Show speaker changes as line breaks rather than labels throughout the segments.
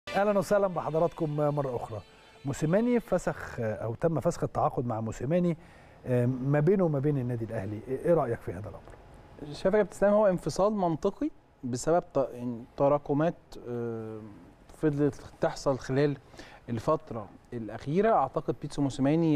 اهلا وسهلا بحضراتكم مره اخرى موسيماني فسخ او تم فسخ التعاقد مع موسيماني ما بينه وما بين النادي الاهلي ايه رايك في هذا الامر
شايف يا كابتن اسلام هو انفصال منطقي بسبب تراكمات فضلت تحصل خلال الفتره الاخيره اعتقد بيتسو موسيماني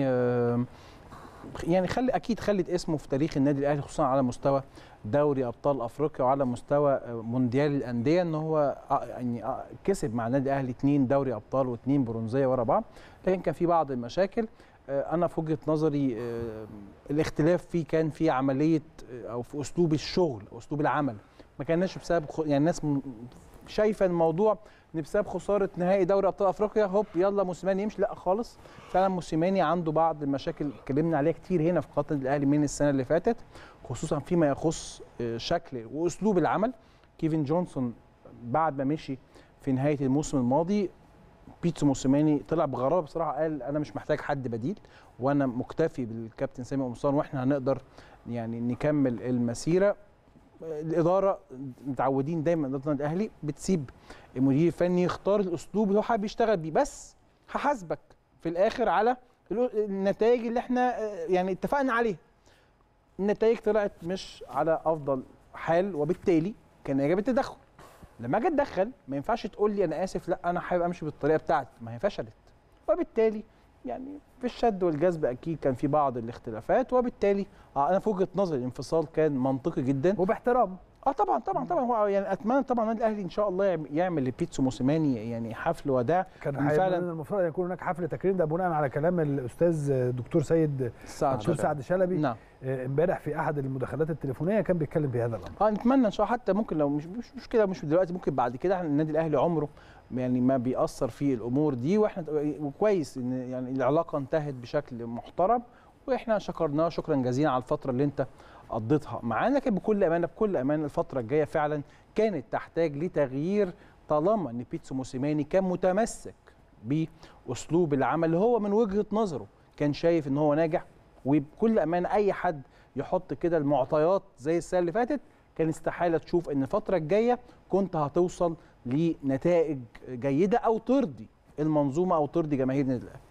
يعني خلي اكيد خلت اسمه في تاريخ النادي الاهلي خصوصا على مستوى دوري ابطال افريقيا وعلى مستوى مونديال الانديه ان هو يعني كسب مع النادي الاهلي اثنين دوري ابطال واثنين برونزيه ورا بعض لكن كان في بعض المشاكل انا في وجهه نظري الاختلاف فيه كان في عمليه او في اسلوب الشغل اسلوب العمل ما كانش بسبب يعني الناس شايفه الموضوع ان بسبب خساره نهائي دوري ابطال افريقيا هوب يلا موسيماني يمشي لا خالص فعلا موسيماني عنده بعض المشاكل اتكلمنا عليها كتير هنا في قناه الاهلي من السنه اللي فاتت خصوصا فيما يخص شكل واسلوب العمل كيفن جونسون بعد ما مشي في نهايه الموسم الماضي بيتسو موسيماني طلع بغرابه بصراحه قال انا مش محتاج حد بديل وانا مكتفي بالكابتن سامي قمصان واحنا هنقدر يعني نكمل المسيره الاداره متعودين دايما اداره النادي الاهلي بتسيب المدير الفني يختار الاسلوب اللي هو حابب يشتغل بيه بس هحاسبك في الاخر على النتائج اللي احنا يعني اتفقنا عليها النتائج طلعت مش على افضل حال وبالتالي كان يجب التدخل لما اجي اتدخل ما ينفعش تقول لي انا اسف لا انا حابب امشي بالطريقه بتاعتي ما هي فشلت وبالتالي يعني في الشد والجذب اكيد كان في بعض الاختلافات وبالتالي انا في وجهه نظري الانفصال كان منطقي جدا
وباحترام
اه طبعا طبعا طبعا هو يعني اتمنى طبعا النادي الاهلي ان شاء الله يعمل لبيتسو موسيماني يعني حفل وداع
كان فعلا المفروض ان يكون هناك حفل تكريم ده بناء على كلام الاستاذ دكتور سيد
سعد
دكتور سعد شلبي
نعم
امبارح في احد المداخلات التليفونيه كان بيتكلم في هذا الامر
اه نتمنى ان شاء الله حتى ممكن لو مش مش مشكله مش دلوقتي ممكن بعد كده النادي الاهلي عمره يعني ما بيأثر في الامور دي واحنا وكويس ان يعني العلاقه انتهت بشكل محترم واحنا شكرناه شكرا جزيلا على الفتره اللي انت قضيتها معانا لكن بكل امانه بكل امانه الفتره الجايه فعلا كانت تحتاج لتغيير طالما ان بيتسو موسيماني كان متمسك باسلوب العمل اللي هو من وجهه نظره كان شايف ان هو ناجح وبكل امانه اي حد يحط كده المعطيات زي السنه اللي فاتت كان استحاله تشوف ان الفتره الجايه كنت هتوصل لنتائج جيده او ترضي المنظومه او ترضي جماهير النادي الاهلي